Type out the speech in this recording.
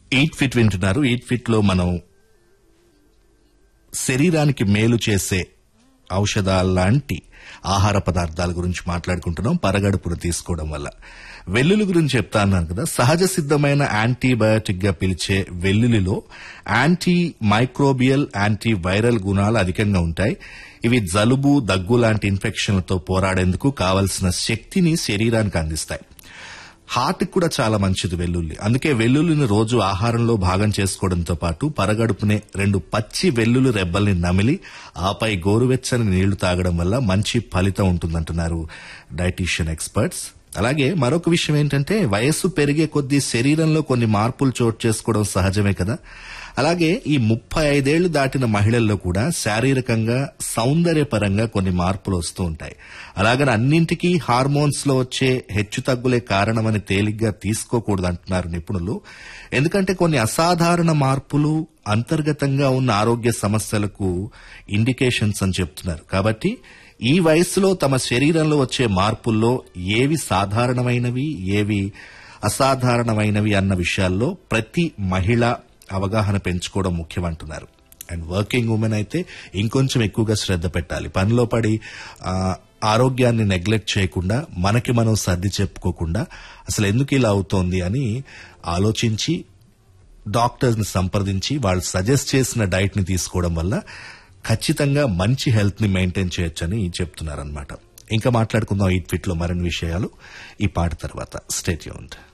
eight fit వింటున్నారు eight fit లో మనం శరీరానికి మేలు చేసే ఔషధాల లాంటి ఆహార పదార్థాల గురించి మాట్లాడుకుంటున్నాం పరగడుపును తీసుకోవడం వల్ల వెల్లుల్లి గురించి చెప్తా అన్నాను కదా సహజ సిద్ధమైన యాంటీబయాటిక్ గా పిలిచే వెల్లుల్లిలో యాంటీ మైక్రోబియల్ యాంటీ వైరల్ గుణాలు అధికంగా ఉంటాయి ఇవి జలుబు దగ్గు లాంటి ఇన్ఫెక్షన్లతో పోరాడేందుకు కావలసిన శక్తిని శరీరానికి అందిస్తాయి హార్ట్ కూడా చాలా మంచిది వెల్లుల్లి అందుకే వెల్లుల్లిని రోజు ఆహారంలో భాగం చేసుకోవడంతో పాటు పరగడుపునే రెండు పచ్చి వెల్లుల్లి రెబ్బల్ని నమిలి ఆపై గోరువెచ్చని నీళ్లు తాగడం వల్ల మంచి ఫలితం ఉంటుందంటున్నారు డైటీషియన్ ఎక్స్పర్ట్స్ అలాగే మరొక విషయం ఏంటంటే వయస్సు పెరిగే కొద్దీ శరీరంలో కొన్ని మార్పులు చోటు చేసుకోవడం సహజమే కదా అలాగే ఈ ముప్పై ఐదేళ్లు దాటిన మహిళల్లో కూడా శారీరకంగా సౌందర్యపరంగా కొన్ని మార్పులు వస్తూ ఉంటాయి అలాగని అన్నింటికీ హార్మోన్స్ లో వచ్చే హెచ్చు తగ్గులే కారణమని తేలిగ్గా తీసుకోకూడదు అంటున్నారు నిపుణులు ఎందుకంటే కొన్ని అసాధారణ మార్పులు అంతర్గతంగా ఉన్న ఆరోగ్య సమస్యలకు ఇండికేషన్స్ అని చెప్తున్నారు కాబట్టి ఈ వయస్సులో తమ శరీరంలో వచ్చే మార్పుల్లో ఏవి సాధారణమైనవి ఏవి అసాధారణమైనవి అన్న విషయాల్లో ప్రతి మహిళ అవగాహన పెంచుకోవడం ముఖ్యమంటున్నారు అండ్ వర్కింగ్ ఉమెన్ అయితే ఇంకొంచెం ఎక్కువగా శ్రద్ధ పెట్టాలి పనిలో పడి ఆ, ఆరోగ్యాన్ని నెగ్లెక్ట్ చేయకుండా మనకి మనం సర్ది చెప్పుకోకుండా అసలు ఎందుకు ఇలా అవుతోంది అని ఆలోచించి డాక్టర్స్ ని సంప్రదించి వాళ్ళు సజెస్ట్ చేసిన డైట్ ని తీసుకోవడం వల్ల ఖచ్చితంగా మంచి హెల్త్ ని మెయింటైన్ చేయొచ్చని చెప్తున్నారనమాట ఇంకా మాట్లాడుకుందాం ఈ ట్విట్ లో మరిన్ని విషయాలు ఈ పాట తర్వాత స్టేట్ యూన్డ్